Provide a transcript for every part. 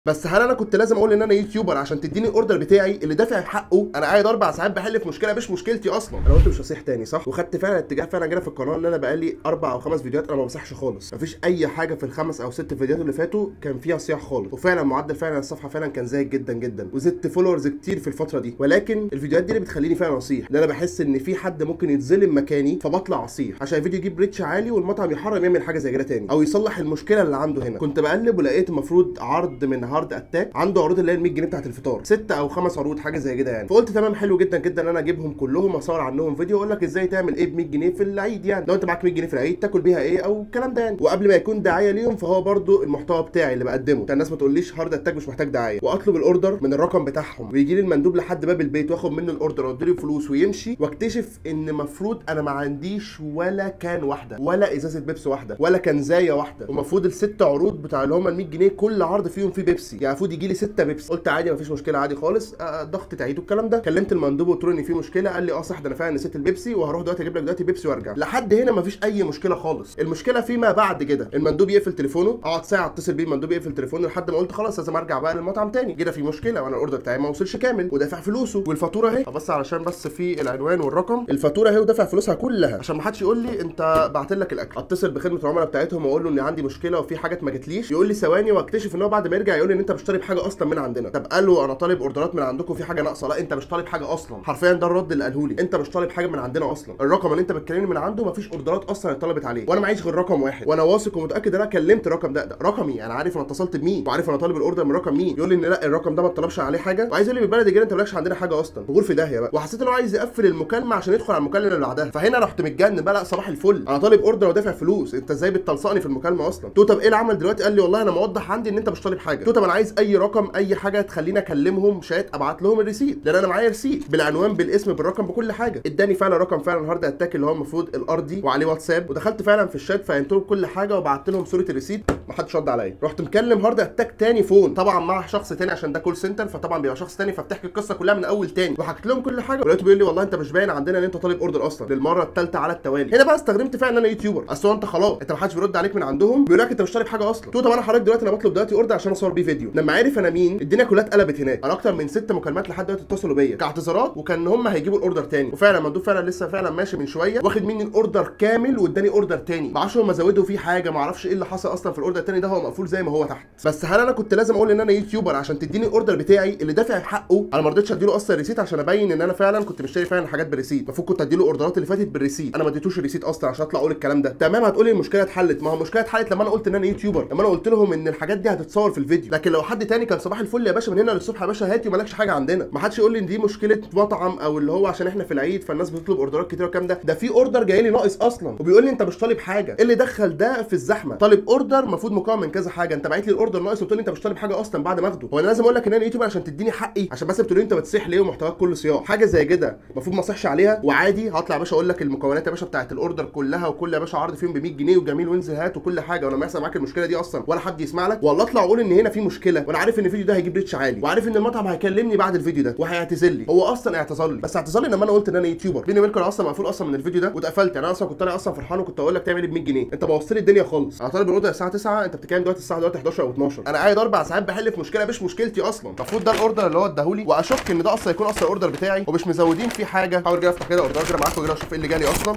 بس هل انا كنت لازم اقول ان انا يوتيوبر عشان تديني الاوردر بتاعي اللي دافع حقه انا قاعد اربع ساعات بحل في مشكله مش مشكلتي اصلا انا قلت مش هصيح تاني صح وخدت فعلا اتجاه فعلا كده في القناه ان انا بقالي اربع او خمس فيديوهات انا ما بمسحش خالص مفيش اي حاجه في الخمس او ست فيديوهات اللي فاتوا كان فيها صياح خالص وفعلا معدل فعلا الصفحه فعلا كان زايد جدا جدا وزدت فولورز كتير في الفتره دي ولكن الفيديوهات دي اللي بتخليني فعلا اصيح ان انا بحس ان في حد ممكن يتظلم مكاني فبطلع اصيح عشان الفيديو يجيب ريتش عالي والمطعم يحرم يعمل حاجه زي كده تاني او يصلح المشكله اللي عنده هنا كنت بقلب ولقيت المفروض عرض من هارد اتاك عنده عروض اللي هي ال 100 جنيه بتاعت الفطار ست او خمس عروض حاجه زي كده يعني فقلت تمام حلو جدا جدا ان انا اجيبهم كلهم اصور عنهم فيديو واقول لك ازاي تعمل ايه ب 100 جنيه في العيد يعني لو انت معاك 100 جنيه في العيد تاكل بيها ايه او الكلام ده يعني وقبل ما يكون دعايه ليهم فهو برضو المحتوى بتاعي اللي بقدمه عشان الناس ما تقوليش هارد اتاك مش محتاج دعايه واطلب الاوردر من الرقم بتاعهم ويجي لي المندوب لحد باب البيت واخد منه الاوردر واديله فلوس ويمشي واكتشف ان مفروض انا ما عنديش ولا كان واحده ولا ازازه بيبسي واحده ولا كنزايه واحده ومفروض الست عروض بتاع اللي هم ال 100 جنيه كل عرض فيهم فيه بيبسي يعني المفروض يجي لي 6 بيبسي قلت عادي مفيش مشكله عادي خالص آه، ضغط تعيد والكلام ده كلمت المندوب وقلت له ان في مشكله قال لي اه صح ده انا فعلا نسيت البيبسي وهروح دلوقتي اجيب لك دلوقتي بيبسي وارجع لحد هنا مفيش اي مشكله خالص المشكله فيما بعد كده المندوب يقفل تليفونه اقعد ساعه اتصل بيه المندوب يقفل تليفونه لحد ما قلت خلاص لازم ارجع بقى للمطعم تاني كده في مشكله وانا الاوردر بتاعي ما وصلش كامل ودافع فلوسه والفاتوره اهي بس علشان بس في العنوان والرقم الفاتوره اهي ودافع فلوسها كلها عشان ما حدش يقول لي انت بعت لك الاكل اتصل بخدمه العملاء بتاعتهم واقول له ان عندي مشكله وفي حاجات ما جاتليش يقول لي ثواني واكتشف ان هو بعد ما يرجع يقول لي ان انت مش طالب حاجه اصلا من عندنا طب قال له انا طالب اوردرات من عندكم في حاجه ناقصه لا انت مش طالب حاجه اصلا حرفيا ده الرد اللي قاله لي انت مش طالب حاجه من عندنا اصلا الرقم اللي انت بتكلمني من عنده مفيش اوردرات اصلا اتطلبت عليه وانا معيش غير رقم واحد وانا واثق ومتاكد ان انا كلمت الرقم ده, ده رقمي انا عارف انا اتصلت بمين وعارف انا طالب الاوردر من رقم مين يقول لي ان لا الرقم ده ما اتطلبش عليه حاجه وعايز يقول لي بالبلد كده انت مالكش عندنا حاجه اصلا غور في داهيه بقى وحسيت ان هو عايز يقفل المكالمه عشان يدخل على المكالمه اللي بعدها فهنا رحت متجنن بقى لا صباح الفل انا طالب اوردر ودافع فلوس انت ازاي بتلصقني في المكالمه اصلا تو طب ايه العمل دلوقتي قال لي والله انا موضح عندي ان انت مش طالب حاجه تو طب انا عايز اي رقم اي حاجه تخليني اكلمهم شات ابعت لهم الريسيت لان انا معايا ريسيت بالعنوان بالاسم بالرقم بكل حاجه اداني فعلا رقم فعلا هارد اتاك اللي هو المفروض الارضي وعليه واتساب ودخلت فعلا في الشات فهمت لهم كل حاجه وبعت لهم صوره الريسيت ما حدش رد عليا رحت مكلم هارد اتاك تاني فون طبعا مع شخص تاني عشان ده كول سنتر فطبعا بيبقى شخص تاني فبتحكي القصه كلها من اول تاني وحكيت لهم كل حاجه ولقيته بيقول لي والله انت مش باين عندنا ان انت طالب اوردر اصلا للمره الثالثه على التوالي هنا بقى استخدمت فعلا ان انا يوتيوبر اصل هو انت خلاص انت ما حدش بيرد عليك من عندهم بيقول لك انت مش طالب حاجه اصلا قلت له طب انا حضرتك دلوقتي انا بطلب دلوقتي اوردر عشان اصور بيه فيديو لما عرف انا مين الدنيا كلها اتقلبت هناك انا اكتر من ست مكالمات لحد دلوقتي اتصلوا بيا كاعتذارات وكان هم هيجيبوا الاوردر تاني وفعلا مندوب فعلا لسه فعلا ماشي من شويه واخد مني الاوردر كامل واداني اوردر تاني ما اعرفش هم زودوا فيه حاجه ما اعرفش ايه اللي حصل اصلا في الاوردر التاني ده هو مقفول زي ما هو تحت بس هل انا كنت لازم اقول ان انا يوتيوبر عشان تديني الاوردر بتاعي اللي دافع حقه انا ما رضيتش اديله اصلا ريسيت عشان ابين ان انا فعلا كنت مشتري فعلا حاجات بالريسيت المفروض كنت اديله الاوردرات اللي فاتت بالريسيت انا ما اديتوش الريسيت اصلا عشان اطلع اقول الكلام ده تمام هتقولي المشكله اتحلت ما هو المشكله اتحلت لما انا قلت ان انا يوتيوبر لما انا قلت لهم ان الحاجات دي هتتصور في الفيديو لكن لو حد تاني كان صباح الفل يا باشا من هنا للصبح يا باشا هاتي ومالكش حاجه عندنا ما حدش يقول لي ان دي مشكله مطعم او اللي هو عشان احنا في العيد فالناس بتطلب اوردرات كتير والكلام ده ده في اوردر جاي لي ناقص اصلا وبيقول لي انت مش طالب حاجه ايه اللي دخل ده في الزحمه طالب اوردر المفروض مكون من كذا حاجه انت باعت لي الاوردر ناقص وتقول لي انت مش طالب حاجه اصلا بعد ما اخده هو انا لازم اقول لك ان انا يوتيوبر عشان تديني حقي عشان بس بتقول لي انت بتصيح ليه ومحتواك كله صياح حاجه زي كده المفروض ما اصحش عليها وعادي هطلع يا باشا اقول لك المكونات يا باشا بتاعت الاوردر كلها وكل يا باشا عرض فيهم ب 100 جنيه وجميل وانزل هات وكل حاجه وانا ما يحصل معاك المشكله دي اصلا ولا حد يسمع لك والله اطلع اقول ان هنا في مشكله وانا عارف ان الفيديو ده هيجيب ريتش عالي وعارف ان المطعم هيكلمني بعد الفيديو ده وهيعتذر لي هو اصلا اعتذر لي بس اعتذر لي لما انا قلت ان انا يوتيوبر بيني وبينكم انا اصلا مقفول اصلا من الفيديو ده واتقفلت يعني انا اصلا كنت طالع اصلا فرحان وكنت اقول لك تعمل ايه ب 100 جنيه انت بوظت لي الدنيا خالص انا طالب الاوردر الساعه 9 انت بتتكلم دلوقتي الساعه دلوقتي 11 او 12 انا قاعد اربع ساعات بحل في مشكله مش مشكلتي اصلا المفروض ده الاوردر اللي هو اداهولي واشك ان ده اصلا يكون اصلا الاوردر بتاعي ومش مزودين فيه حاجه حاول كده افتح كده اوردر كده معاكم كده اشوف ايه اللي جالي اصلا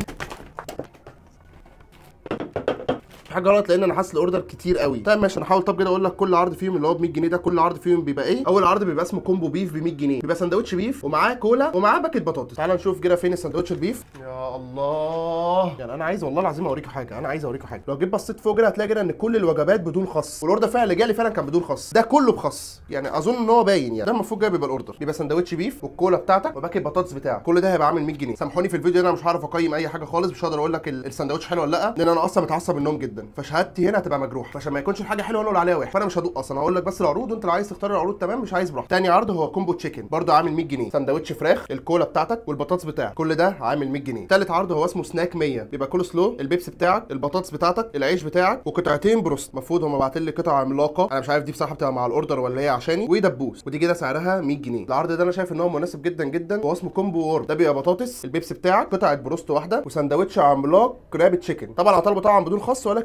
في حاجه غلط لان انا حاسس الاوردر كتير قوي طيب ماشي انا هحاول طب كده اقول لك كل عرض فيهم اللي هو ب 100 جنيه ده كل عرض فيهم بيبقى ايه اول عرض بيبقى اسمه كومبو بيف ب 100 جنيه بيبقى سندوتش بيف ومعاه كولا ومعاه باكيت بطاطس تعال نشوف كده فين السندوتش البيف يا الله يعني انا عايز والله العظيم اوريكم حاجه انا عايز اوريكم حاجه لو جيت بصيت فوق كده هتلاقي كده ان كل الوجبات بدون خس والاوردر فعلا اللي جالي فعلا كان بدون خس ده كله بخس يعني اظن ان هو باين يعني ده المفروض جاي بيبقى الاوردر بيبقى سندوتش بيف والكولا بتاعتك وباكيت بطاطس بتاعك كل ده هيبقى عامل 100 جنيه سامحوني في الفيديو ده انا مش هعرف اقيم اي حاجه خالص مش هقدر اقول لك ال- السندوتش حلو ولا لا لان انا اصلا متعصب منهم جدا فشهادتي هنا هتبقى مجروح فعشان ما يكونش الحاجه حلوه انا اقول عليها وحش فانا مش هدوق اصلا هقول لك بس العروض وانت لو عايز تختار العروض تمام مش عايز براحتك تاني عرض هو كومبو تشيكن برضه عامل 100 جنيه سندوتش فراخ الكولا بتاعتك والبطاطس بتاعك كل ده عامل 100 جنيه تالت عرض هو اسمه سناك 100 بيبقى كول سلو البيبسي بتاعك البطاطس بتاعتك العيش بتاعك وقطعتين بروست المفروض هم باعتين لي قطعه عملاقه انا مش عارف دي بصراحه بتبقى مع الاوردر ولا هي عشاني ودبوس ودي كده سعرها 100 جنيه العرض ده انا شايف ان هو مناسب جدا جدا هو اسمه كومبو وورد ده بيبقى بطاطس البيبسي بتاعك قطعه بروست واحده وسندوتش عملاق كراب تشيكن طبعا انا طالبه طبعا بدون خس ولكن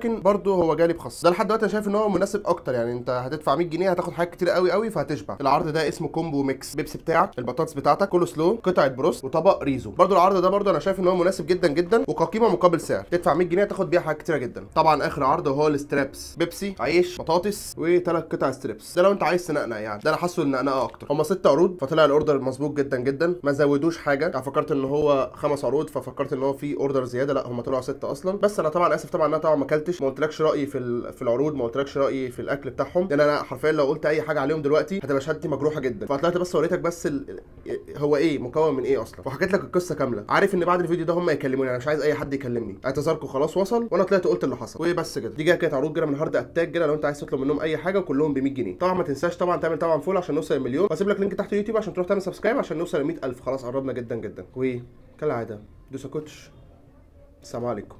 ولكن برضه هو جالي بخص ده لحد دلوقتي انا شايف ان هو مناسب اكتر يعني انت هتدفع 100 جنيه هتاخد حاجات كتير قوي قوي فهتشبع العرض ده اسمه كومبو ميكس بيبسي بتاعك البطاطس بتاعتك كله سلو قطعه بروست وطبق ريزو برضه العرض ده برضه انا شايف ان هو مناسب جدا جدا وكقيمه مقابل سعر تدفع 100 جنيه تاخد بيها حاجات كتيره جدا طبعا اخر عرض هو السترابس بيبسي عيش بطاطس وثلاث قطع ستريبس ده لو انت عايز تنقنق يعني ده انا حاسه النقنقه اكتر هما ست عروض فطلع الاوردر مظبوط جدا جدا ما زودوش حاجه يعني فكرت ان هو خمس عروض ففكرت ان هو في اوردر زياده لا هم طلعوا ستة اصلا بس انا طبعا اسف طبعا ان انا طبعا ما اكلتش ما قلتلكش رايي في ال- في العروض ما قلتلكش رايي في الاكل بتاعهم لان انا حرفيا لو قلت اي حاجه عليهم دلوقتي هتبقى شهادتي مجروحه جدا فطلعت بس وريتك بس ال... هو ايه مكون من ايه اصلا وحكيت لك القصه كامله عارف ان بعد الفيديو ده هم يكلموني انا مش عايز اي حد يكلمني اعتذاركم خلاص وصل وانا طلعت قلت اللي حصل وبس كده دي جايه كانت عروض كده من هارد اتاك كده لو انت عايز تطلب منهم اي حاجه وكلهم ب 100 جنيه طبعا ما تنساش طبعا تعمل طبعا فول عشان نوصل المليون واسيب لك لينك تحت اليوتيوب عشان تروح تعمل سبسكرايب عشان نوصل ل 100000 خلاص قربنا جدا جدا وكالعاده دوسا كوتش السلام عليكم